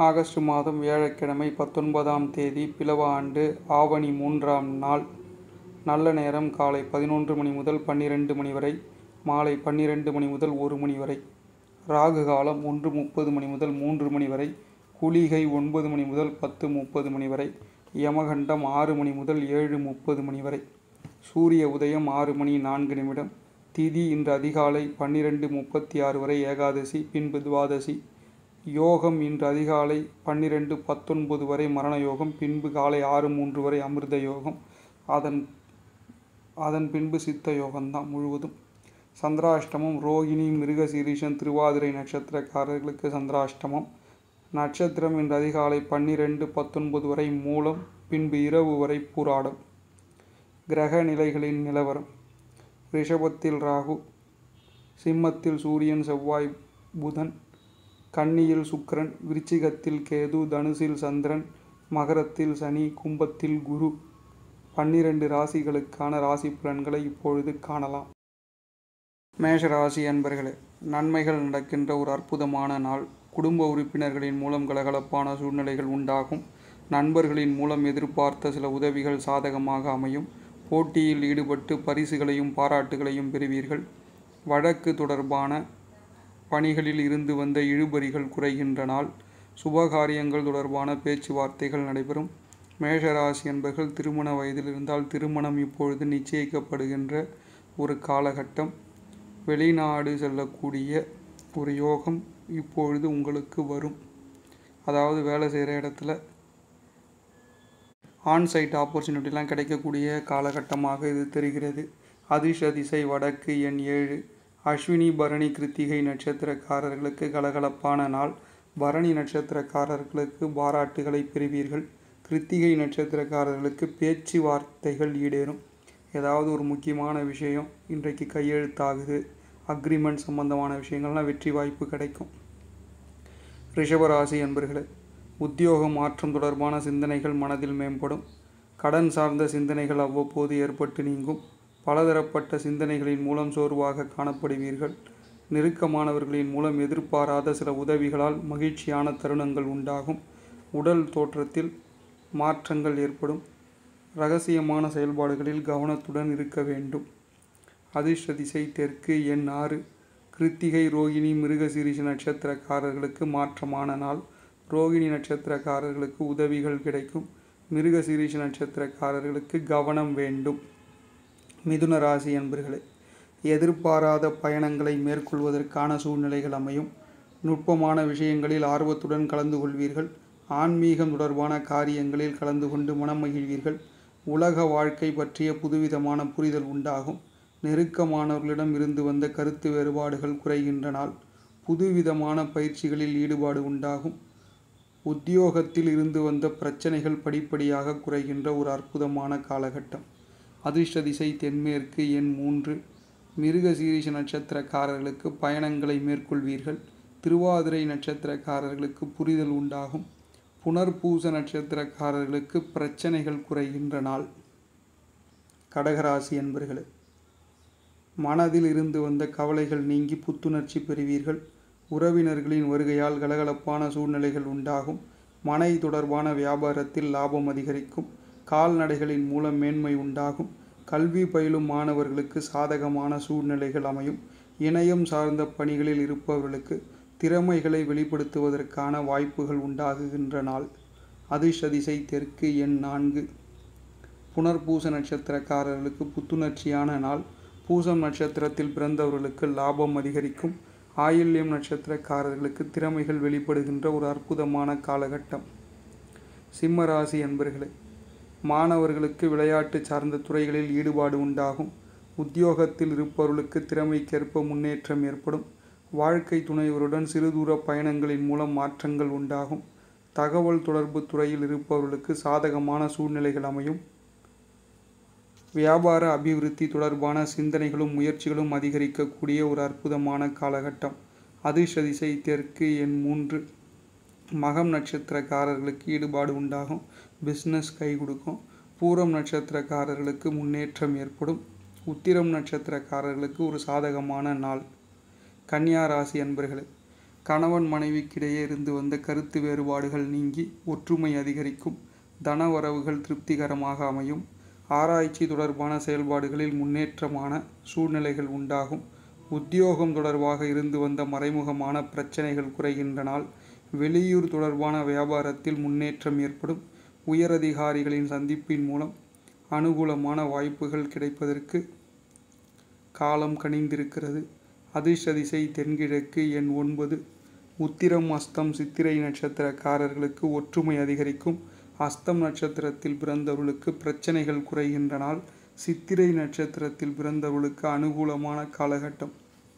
August மாதம் வியாழக்கிழமை பத்தொன்பதாம் தேதி பிலவ ஆண்டு ஆவணி மூன்றாம் நாள் நல்ல நேரம் காலை பதினொன்று மணி முதல் பன்னிரெண்டு மணி வரை மாலை பன்னிரெண்டு மணி முதல் ஒரு மணி வரை ராகு காலம் ஒன்று முப்பது மணி முதல் மூன்று மணி வரை குளிகை ஒன்பது மணி முதல் பத்து முப்பது மணி வரை யமகண்டம் ஆறு மணி முதல் ஏழு முப்பது மணி வரை சூரிய உதயம் ஆறு மணி நான்கு நிமிடம் திதி இன்று அதிகாலை பன்னிரெண்டு முப்பத்தி ஆறு வரை ஏகாதசி பின்பு துவாதசி யோகம் இன்று அதிகாலை பன்னிரெண்டு பத்தொன்பது வரை மரண யோகம் பின்பு காலை ஆறு மூன்று வரை அமிர்த யோகம் அதன் அதன் பின்பு சித்த யோகம்தான் முழுவதும் சந்திராஷ்டமம் ரோகிணி மிருகசீரிஷன் திருவாதிரை நட்சத்திரக்காரர்களுக்கு சந்திராஷ்டமம் நட்சத்திரம் இன்று அதிகாலை பன்னிரெண்டு பத்தொன்பது வரை மூலம் பின்பு இரவு வரை பூராடம் கிரக நிலைகளின் நிலவரம் ரிஷபத்தில் ராகு சிம்மத்தில் சூரியன் செவ்வாய் புதன் கன்னியில் சுக்கிரன் விருச்சிகத்தில் கேது தனுசில் சந்திரன் மகரத்தில் சனி கும்பத்தில் குரு பன்னிரண்டு ராசிகளுக்கான ராசி பலன்களை இப்பொழுது காணலாம் மேஷ ராசி அன்பர்களே நன்மைகள் நடக்கின்ற ஒரு அற்புதமான நாள் குடும்ப உறுப்பினர்களின் மூலம் கலகலப்பான சூழ்நிலைகள் உண்டாகும் நண்பர்களின் மூலம் எதிர்பார்த்த சில உதவிகள் சாதகமாக அமையும் போட்டியில் ஈடுபட்டு பரிசுகளையும் பாராட்டுகளையும் பெறுவீர்கள் வழக்கு தொடர்பான பணிகளில் இருந்து வந்த இழுபறிகள் குறைகின்ற நாள் சுபகாரியங்கள் தொடர்பான பேச்சுவார்த்தைகள் நடைபெறும் மேஷராசி என்பர்கள் திருமண வயதில் இருந்தால் திருமணம் இப்பொழுது நிச்சயிக்கப்படுகின்ற ஒரு காலகட்டம் வெளிநாடு செல்லக்கூடிய ஒரு யோகம் இப்பொழுது உங்களுக்கு வரும் அதாவது வேலை செய்கிற இடத்துல ஆன்சைட் ஆப்பர்ச்சுனிட்டிலாம் கிடைக்கக்கூடிய காலகட்டமாக இது தெரிகிறது அதிர்ஷ திசை வடக்கு எண் ஏழு அஸ்வினி பரணி கிருத்திகை நட்சத்திரக்காரர்களுக்கு கலகலப்பான நாள் பரணி நட்சத்திரக்காரர்களுக்கு பாராட்டுகளை பெறுவீர்கள் கிருத்திகை நட்சத்திரக்காரர்களுக்கு பேச்சுவார்த்தைகள் ஈடேறும் ஏதாவது ஒரு முக்கியமான விஷயம் இன்றைக்கு கையெழுத்தாகுது அக்ரிமெண்ட் சம்பந்தமான விஷயங்கள்லாம் வெற்றி வாய்ப்பு கிடைக்கும் ரிஷபராசி என்பர்களே உத்தியோக மாற்றம் தொடர்பான சிந்தனைகள் மனதில் மேம்படும் கடன் சார்ந்த சிந்தனைகள் அவ்வப்போது ஏற்பட்டு நீங்கும் பலதரப்பட்ட சிந்தனைகளின் மூலம் சோர்வாக காணப்படுவீர்கள் நெருக்கமானவர்களின் மூலம் எதிர்பாராத சில உதவிகளால் மகிழ்ச்சியான தருணங்கள் உண்டாகும் உடல் தோற்றத்தில் மாற்றங்கள் ஏற்படும் ரகசியமான செயல்பாடுகளில் கவனத்துடன் இருக்க வேண்டும் அதிர்ஷ்ட திசை தெற்கு எண் ஆறு கிருத்திகை ரோகிணி மிருகசீரிஷ நட்சத்திரக்காரர்களுக்கு மாற்றமான நாள் ரோகிணி நட்சத்திரக்காரர்களுக்கு உதவிகள் கிடைக்கும் மிருகசீரிஷ நட்சத்திரக்காரர்களுக்கு கவனம் வேண்டும் மிதுன ராசி என்பர்களே எதிர்பாராத பயணங்களை மேற்கொள்வதற்கான சூழ்நிலைகள் அமையும் நுட்பமான விஷயங்களில் ஆர்வத்துடன் கலந்து கொள்வீர்கள் ஆன்மீகம் தொடர்பான காரியங்களில் கலந்து கொண்டு மனம் மகிழ்வீர்கள் உலக வாழ்க்கை பற்றிய புதுவிதமான புரிதல் உண்டாகும் நெருக்கமானவர்களிடம் இருந்து வந்த கருத்து வேறுபாடுகள் குறைகின்ற நாள் புதுவிதமான பயிற்சிகளில் ஈடுபாடு உண்டாகும் உத்தியோகத்தில் இருந்து வந்த பிரச்சனைகள் படிப்படியாக குறைகின்ற ஒரு அற்புதமான காலகட்டம் அதிர்ஷ்ட திசை தென்மேற்கு எண் மூன்று மிருகசீரிஷ நட்சத்திரக்காரர்களுக்கு பயணங்களை மேற்கொள்வீர்கள் திருவாதிரை நட்சத்திரக்காரர்களுக்கு புரிதல் உண்டாகும் புனர்பூச நட்சத்திரக்காரர்களுக்கு பிரச்சனைகள் குறைகின்ற நாள் கடகராசி என்பர்களே மனதில் இருந்து வந்த கவலைகள் நீங்கி புத்துணர்ச்சி பெறுவீர்கள் உறவினர்களின் வருகையால் கலகலப்பான சூழ்நிலைகள் உண்டாகும் மனை தொடர்பான வியாபாரத்தில் லாபம் அதிகரிக்கும் கால்நடைகளின் மூலம் மேன்மை உண்டாகும் கல்வி பயிலும் மாணவர்களுக்கு சாதகமான சூழ்நிலைகள் அமையும் இணையம் சார்ந்த பணிகளில் இருப்பவர்களுக்கு திறமைகளை வெளிப்படுத்துவதற்கான வாய்ப்புகள் உண்டாகுகின்ற நாள் அதிர்ஷ்ட திசை தெற்கு எண் நான்கு புனர்பூச நட்சத்திரக்காரர்களுக்கு புத்துணர்ச்சியான நாள் பூசம் நட்சத்திரத்தில் பிறந்தவர்களுக்கு லாபம் அதிகரிக்கும் ஆயில்யம் நட்சத்திரக்காரர்களுக்கு திறமைகள் வெளிப்படுகின்ற ஒரு அற்புதமான காலகட்டம் சிம்மராசி என்பர்களே மாணவர்களுக்கு விளையாட்டு சார்ந்த துறைகளில் ஈடுபாடு உண்டாகும் உத்தியோகத்தில் இருப்பவர்களுக்கு திறமைக்கேற்ப முன்னேற்றம் ஏற்படும் வாழ்க்கை துணைவருடன் சிறுதூர பயணங்களின் மூலம் மாற்றங்கள் உண்டாகும் தகவல் தொடர்பு துறையில் இருப்பவர்களுக்கு சாதகமான சூழ்நிலைகள் அமையும் வியாபார அபிவிருத்தி தொடர்பான சிந்தனைகளும் முயற்சிகளும் அதிகரிக்கக்கூடிய ஒரு அற்புதமான காலகட்டம் அதிர்ஷ்ட திசை தெற்கு எண் மூன்று மகம் நட்சத்திரக்காரர்களுக்கு ஈடுபாடு உண்டாகும் பிஸ்னஸ் கை கொடுக்கும் பூரம் நட்சத்திரக்காரர்களுக்கு முன்னேற்றம் ஏற்படும் உத்திரம் நட்சத்திரக்காரர்களுக்கு ஒரு சாதகமான நாள் கன்னியா ராசி அன்பர்களே கணவன் மனைவிக்கிடையே இருந்து வந்த கருத்து வேறுபாடுகள் நீங்கி ஒற்றுமை அதிகரிக்கும் தனவரவுகள் திருப்திகரமாக அமையும் ஆராய்ச்சி தொடர்பான செயல்பாடுகளில் முன்னேற்றமான சூழ்நிலைகள் உண்டாகும் உத்தியோகம் தொடர்பாக இருந்து வந்த மறைமுகமான பிரச்சனைகள் குறைகின்றனால் வெளியூர் தொடர்பான வியாபாரத்தில் முன்னேற்றம் ஏற்படும் உயரதிகாரிகளின் சந்திப்பின் மூலம் அனுகூலமான வாய்ப்புகள் கிடைப்பதற்கு காலம் கனிந்திருக்கிறது அதிர்ஷ்ட திசை தென்கிழக்கு எண் ஒன்பது உத்திரம் அஸ்தம் சித்திரை நட்சத்திரக்காரர்களுக்கு ஒற்றுமை அதிகரிக்கும் அஸ்தம் நட்சத்திரத்தில் பிறந்தவர்களுக்கு பிரச்சனைகள் குறைகின்றனால் சித்திரை நட்சத்திரத்தில் பிறந்தவர்களுக்கு அனுகூலமான காலகட்டம்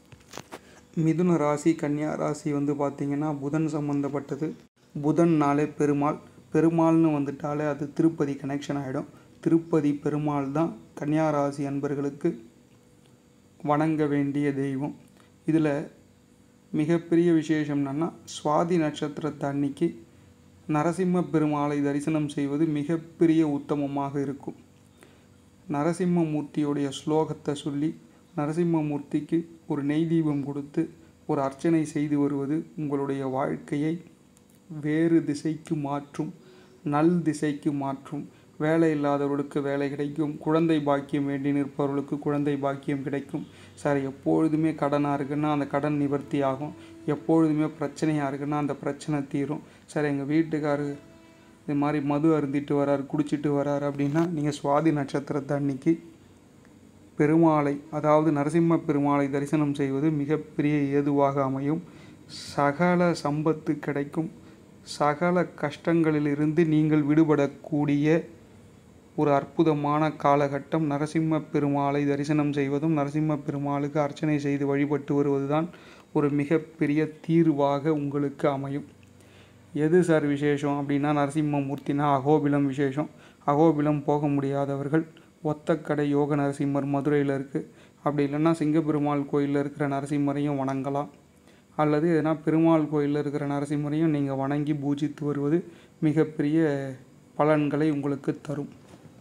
மிதுன ராசி கன்னியா ராசி வந்து பார்த்திங்கன்னா புதன் சம்மந்தப்பட்டது புதன் நாளே பெருமாள் பெருமாள்னு வந்துட்டாலே அது திருப்பதி கனெக்ஷன் ஆகிடும் திருப்பதி பெருமாள் தான் கன்னியா ராசி அன்பர்களுக்கு வணங்க வேண்டிய தெய்வம் இதில் மிகப்பெரிய விசேஷம் என்னென்னா சுவாதி நட்சத்திரத்தை அன்னைக்கு நரசிம்ம பெருமாளை தரிசனம் செய்வது மிகப்பெரிய உத்தமமாக இருக்கும் நரசிம்மமூர்த்தியுடைய ஸ்லோகத்தை சொல்லி நரசிம்மமூர்த்திக்கு ஒரு நெய் தீபம் கொடுத்து ஒரு அர்ச்சனை செய்து வருவது உங்களுடைய வாழ்க்கையை வேறு திசைக்கு மாற்றும் நல் திசைக்கு மாற்றும் வேலை இல்லாதவர்களுக்கு வேலை கிடைக்கும் குழந்தை பாக்கியம் வேண்டி நிற்பவர்களுக்கு குழந்தை பாக்கியம் கிடைக்கும் சார் எப்பொழுதுமே கடனாக இருக்குன்னா அந்த கடன் நிவர்த்தி ஆகும் எப்பொழுதுமே பிரச்சனையாக இருக்குன்னா அந்த பிரச்சனை தீரும் சார் எங்கள் வீட்டுக்காரர் இது மாதிரி மது அருந்திட்டு வரார் குடிச்சிட்டு வரார் அப்படின்னா நீங்கள் சுவாதி நட்சத்திரத்தை அன்னைக்கு பெருமாளை அதாவது நரசிம்ம பெருமாளை தரிசனம் செய்வது மிகப்பெரிய ஏதுவாக அமையும் சகல சம்பத்து கிடைக்கும் சகல கஷ்டங்களிலிருந்து நீங்கள் விடுபடக்கூடிய ஒரு அற்புதமான காலகட்டம் நரசிம்ம பெருமாளை தரிசனம் செய்வதும் நரசிம்ம பெருமாளுக்கு அர்ச்சனை செய்து வழிபட்டு வருவதுதான் ஒரு மிகப்பெரிய தீர்வாக உங்களுக்கு அமையும் எது சார் விசேஷம் அப்படின்னா நரசிம்மமூர்த்தினா அகோபிலம் விசேஷம் அகோபிலம் போக முடியாதவர்கள் ஒத்தக்கடை யோக நரசிம்மர் மதுரையில் இருக்குது அப்படி இல்லைன்னா சிங்கப்பெருமாள் கோயிலில் இருக்கிற நரசிம்மரையும் வணங்கலாம் அல்லது எதனா பெருமாள் கோயிலில் இருக்கிற நரசிம்மரையும் நீங்கள் வணங்கி பூஜித்து வருவது மிகப்பெரிய பலன்களை உங்களுக்கு தரும்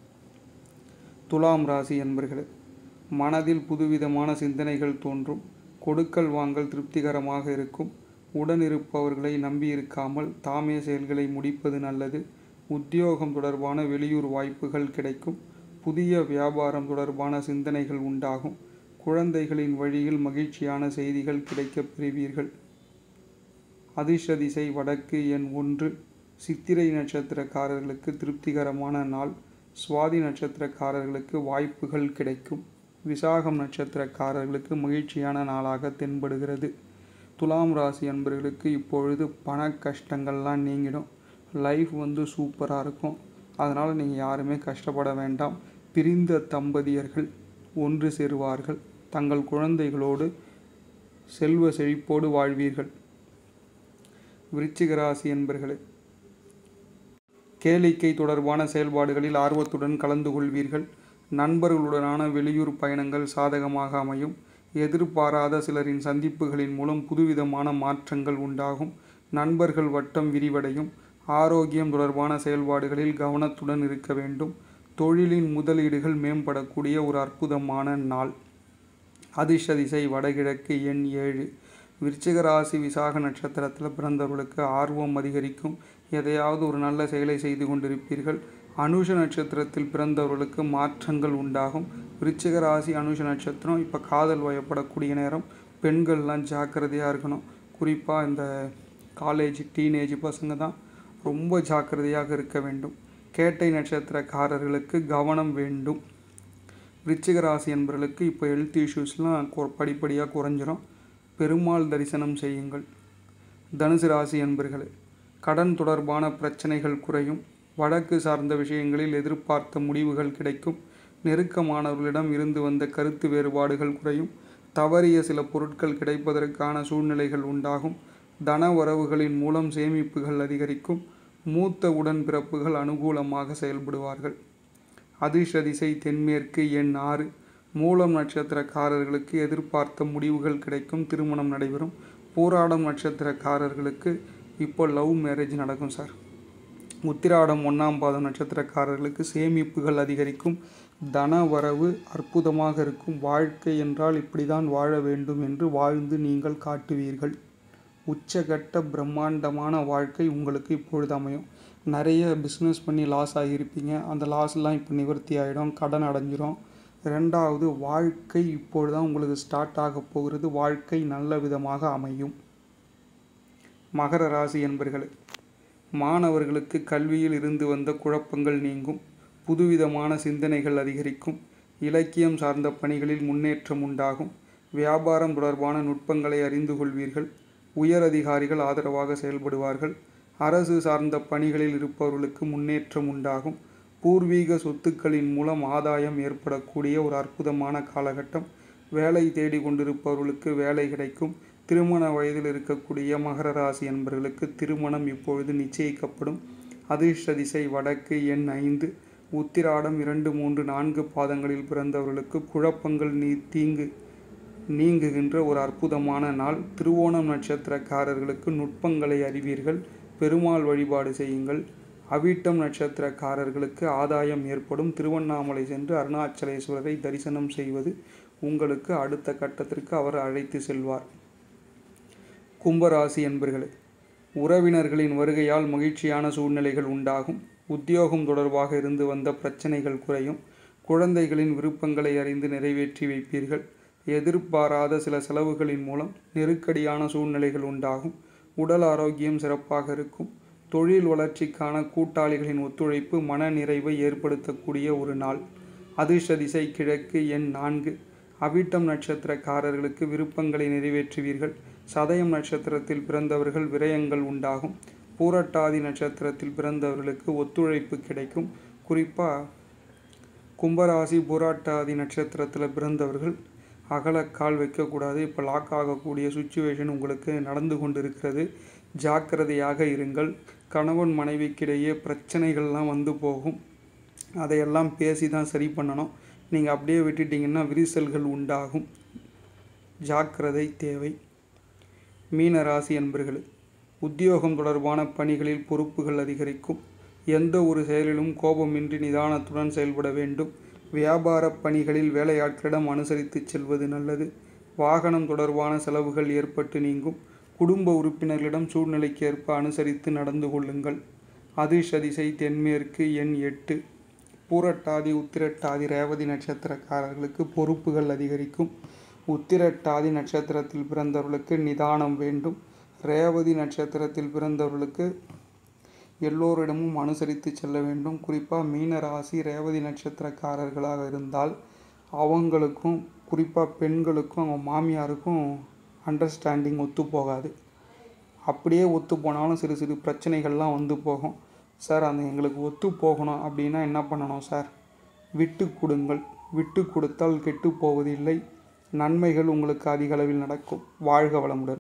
துலாம் ராசி என்பர்களே மனதில் புதுவிதமான சிந்தனைகள் தோன்றும் கொடுக்கல் வாங்கல் திருப்திகரமாக இருக்கும் உடனிருப்பவர்களை நம்பியிருக்காமல் தாமே செயல்களை முடிப்பது நல்லது உத்தியோகம் தொடர்பான வெளியூர் வாய்ப்புகள் கிடைக்கும் புதிய வியாபாரம் தொடர்பான சிந்தனைகள் உண்டாகும் குழந்தைகளின் வழியில் மகிழ்ச்சியான செய்திகள் கிடைக்கப் பெறுவீர்கள் அதிர்ஷ்ட திசை வடக்கு எண் ஒன்று சித்திரை நட்சத்திரக்காரர்களுக்கு திருப்திகரமான நாள் சுவாதி நட்சத்திரக்காரர்களுக்கு வாய்ப்புகள் கிடைக்கும் விசாகம் நட்சத்திரக்காரர்களுக்கு மகிழ்ச்சியான நாளாக தென்படுகிறது துலாம் ராசி அன்பர்களுக்கு இப்பொழுது பண கஷ்டங்கள்லாம் நீங்கிடும் லைஃப் வந்து சூப்பராக இருக்கும் அதனால் நீங்கள் யாருமே கஷ்டப்பட வேண்டாம் பிரிந்த தம்பதியர்கள் ஒன்று சேருவார்கள் தங்கள் குழந்தைகளோடு செல்வ செழிப்போடு வாழ்வீர்கள் விருச்சிக ராசி என்பர்களே கேளிக்கை தொடர்பான செயல்பாடுகளில் ஆர்வத்துடன் கலந்து கொள்வீர்கள் நண்பர்களுடனான வெளியூர் பயணங்கள் சாதகமாக அமையும் எதிர்பாராத சிலரின் சந்திப்புகளின் மூலம் புதுவிதமான மாற்றங்கள் உண்டாகும் நண்பர்கள் வட்டம் விரிவடையும் ஆரோக்கியம் தொடர்பான செயல்பாடுகளில் கவனத்துடன் இருக்க வேண்டும் தொழிலின் முதலீடுகள் மேம்படக்கூடிய ஒரு அற்புதமான நாள் அதிர்ஷ்ட திசை வடகிழக்கு எண் ஏழு விருச்சிக ராசி விசாக நட்சத்திரத்தில் பிறந்தவர்களுக்கு ஆர்வம் அதிகரிக்கும் எதையாவது ஒரு நல்ல செயலை செய்து கொண்டிருப்பீர்கள் அனுஷ நட்சத்திரத்தில் பிறந்தவர்களுக்கு மாற்றங்கள் உண்டாகும் விருச்சிக ராசி அனுஷ நட்சத்திரம் இப்போ காதல் வயப்படக்கூடிய நேரம் பெண்கள்லாம் ஜாக்கிரதையாக இருக்கணும் குறிப்பாக இந்த காலேஜ் டீனேஜ் பசங்க தான் ரொம்ப ஜாக்கிரதையாக இருக்க வேண்டும் கேட்டை நட்சத்திரக்காரர்களுக்கு கவனம் வேண்டும் விருச்சிக ராசி என்பவர்களுக்கு இப்போ ஹெல்த் இஷ்யூஸ்லாம் படிப்படியாக குறைஞ்சிரும் பெருமாள் தரிசனம் செய்யுங்கள் தனுசு ராசி என்பர்களே கடன் தொடர்பான பிரச்சனைகள் குறையும் வழக்கு சார்ந்த விஷயங்களில் எதிர்பார்த்த முடிவுகள் கிடைக்கும் நெருக்கமானவர்களிடம் இருந்து வந்த கருத்து வேறுபாடுகள் குறையும் தவறிய சில பொருட்கள் கிடைப்பதற்கான சூழ்நிலைகள் உண்டாகும் தன வரவுகளின் மூலம் சேமிப்புகள் அதிகரிக்கும் மூத்த உடன்பிறப்புகள் அனுகூலமாக செயல்படுவார்கள் அதிர்ஷ்ட திசை தென்மேற்கு எண் ஆறு மூலம் நட்சத்திரக்காரர்களுக்கு எதிர்பார்த்த முடிவுகள் கிடைக்கும் திருமணம் நடைபெறும் போராடம் நட்சத்திரக்காரர்களுக்கு இப்போ லவ் மேரேஜ் நடக்கும் சார் உத்திராடம் ஒன்றாம் பாதம் நட்சத்திரக்காரர்களுக்கு சேமிப்புகள் அதிகரிக்கும் தன வரவு அற்புதமாக இருக்கும் வாழ்க்கை என்றால் இப்படி தான் வாழ வேண்டும் என்று வாழ்ந்து நீங்கள் காட்டுவீர்கள் உச்சகட்ட பிரம்மாண்டமான வாழ்க்கை உங்களுக்கு இப்பொழுது அமையும் நிறைய பிஸ்னஸ் பண்ணி லாஸ் ஆகியிருப்பீங்க அந்த லாஸ்லாம் இப்போ நிவர்த்தி ஆகிடும் கடன் அடைஞ்சிரும் ரெண்டாவது வாழ்க்கை இப்பொழுது தான் உங்களுக்கு ஸ்டார்ட் ஆக போகிறது வாழ்க்கை நல்ல விதமாக அமையும் மகர ராசி என்பர்களே மாணவர்களுக்கு கல்வியில் இருந்து வந்த குழப்பங்கள் நீங்கும் புதுவிதமான சிந்தனைகள் அதிகரிக்கும் இலக்கியம் சார்ந்த பணிகளில் முன்னேற்றம் உண்டாகும் வியாபாரம் தொடர்பான நுட்பங்களை அறிந்து கொள்வீர்கள் உயர் அதிகாரிகள் ஆதரவாக செயல்படுவார்கள் அரசு சார்ந்த பணிகளில் இருப்பவர்களுக்கு முன்னேற்றம் உண்டாகும் பூர்வீக சொத்துக்களின் மூலம் ஆதாயம் ஏற்படக்கூடிய ஒரு அற்புதமான காலகட்டம் வேலை தேடி கொண்டிருப்பவர்களுக்கு வேலை கிடைக்கும் திருமண வயதில் இருக்கக்கூடிய மகர ராசி என்பவர்களுக்கு திருமணம் இப்பொழுது நிச்சயிக்கப்படும் அதிர்ஷ்ட திசை வடக்கு எண் ஐந்து உத்திராடம் இரண்டு மூன்று நான்கு பாதங்களில் பிறந்தவர்களுக்கு குழப்பங்கள் நீ தீங்கு நீங்குகின்ற ஒரு அற்புதமான நாள் திருவோணம் நட்சத்திரக்காரர்களுக்கு நுட்பங்களை அறிவீர்கள் பெருமாள் வழிபாடு செய்யுங்கள் அவிட்டம் நட்சத்திரக்காரர்களுக்கு ஆதாயம் ஏற்படும் திருவண்ணாமலை சென்று அருணாச்சலேஸ்வரரை தரிசனம் செய்வது உங்களுக்கு அடுத்த கட்டத்திற்கு அவர் அழைத்து செல்வார் கும்பராசி என்பர்களே உறவினர்களின் வருகையால் மகிழ்ச்சியான சூழ்நிலைகள் உண்டாகும் உத்தியோகம் தொடர்பாக இருந்து வந்த பிரச்சனைகள் குறையும் குழந்தைகளின் விருப்பங்களை அறிந்து நிறைவேற்றி வைப்பீர்கள் எதிர்பாராத சில செலவுகளின் மூலம் நெருக்கடியான சூழ்நிலைகள் உண்டாகும் உடல் ஆரோக்கியம் சிறப்பாக இருக்கும் தொழில் வளர்ச்சிக்கான கூட்டாளிகளின் ஒத்துழைப்பு மன நிறைவை ஏற்படுத்தக்கூடிய ஒரு நாள் அதிர்ஷ்ட திசை கிழக்கு எண் நான்கு அவிட்டம் நட்சத்திரக்காரர்களுக்கு விருப்பங்களை நிறைவேற்றுவீர்கள் சதயம் நட்சத்திரத்தில் பிறந்தவர்கள் விரயங்கள் உண்டாகும் பூரட்டாதி நட்சத்திரத்தில் பிறந்தவர்களுக்கு ஒத்துழைப்பு கிடைக்கும் குறிப்பாக கும்பராசி பூராட்டாதி நட்சத்திரத்தில் பிறந்தவர்கள் அகலக்கால் வைக்கக்கூடாது இப்போ லாக் ஆகக்கூடிய சுச்சுவேஷன் உங்களுக்கு நடந்து கொண்டிருக்கிறது ஜாக்கிரதையாக இருங்கள் கணவன் மனைவிக்கிடையே பிரச்சனைகள்லாம் வந்து போகும் அதையெல்லாம் பேசி தான் சரி பண்ணணும் நீங்கள் அப்படியே விட்டுட்டிங்கன்னா விரிசல்கள் உண்டாகும் ஜாக்கிரதை தேவை மீன ராசி என்பர்களே உத்தியோகம் தொடர்பான பணிகளில் பொறுப்புகள் அதிகரிக்கும் எந்த ஒரு செயலிலும் கோபமின்றி நிதானத்துடன் செயல்பட வேண்டும் வியாபார பணிகளில் வேலையாட்களிடம் அனுசரித்து செல்வது நல்லது வாகனம் தொடர்பான செலவுகள் ஏற்பட்டு நீங்கும் குடும்ப உறுப்பினர்களிடம் சூழ்நிலைக்கு ஏற்ப அனுசரித்து நடந்து கொள்ளுங்கள் அதிர்ஷ்ட திசை தென்மேற்கு எண் எட்டு பூரட்டாதி உத்திரட்டாதி ரேவதி நட்சத்திரக்காரர்களுக்கு பொறுப்புகள் அதிகரிக்கும் உத்திரட்டாதி நட்சத்திரத்தில் பிறந்தவர்களுக்கு நிதானம் வேண்டும் ரேவதி நட்சத்திரத்தில் பிறந்தவர்களுக்கு எல்லோரிடமும் அனுசரித்து செல்ல வேண்டும் குறிப்பாக மீன ராசி ரேவதி நட்சத்திரக்காரர்களாக இருந்தால் அவங்களுக்கும் குறிப்பாக பெண்களுக்கும் அவங்க மாமியாருக்கும் அண்டர்ஸ்டாண்டிங் ஒத்து போகாது அப்படியே ஒத்து போனாலும் சிறு சிறு பிரச்சனைகள்லாம் வந்து போகும் சார் அந்த எங்களுக்கு ஒத்து போகணும் அப்படின்னா என்ன பண்ணணும் சார் விட்டு கொடுங்கள் விட்டு கொடுத்தால் கெட்டு போவதில்லை நன்மைகள் உங்களுக்கு அதிக அளவில் நடக்கும் வாழ்க வளமுடன்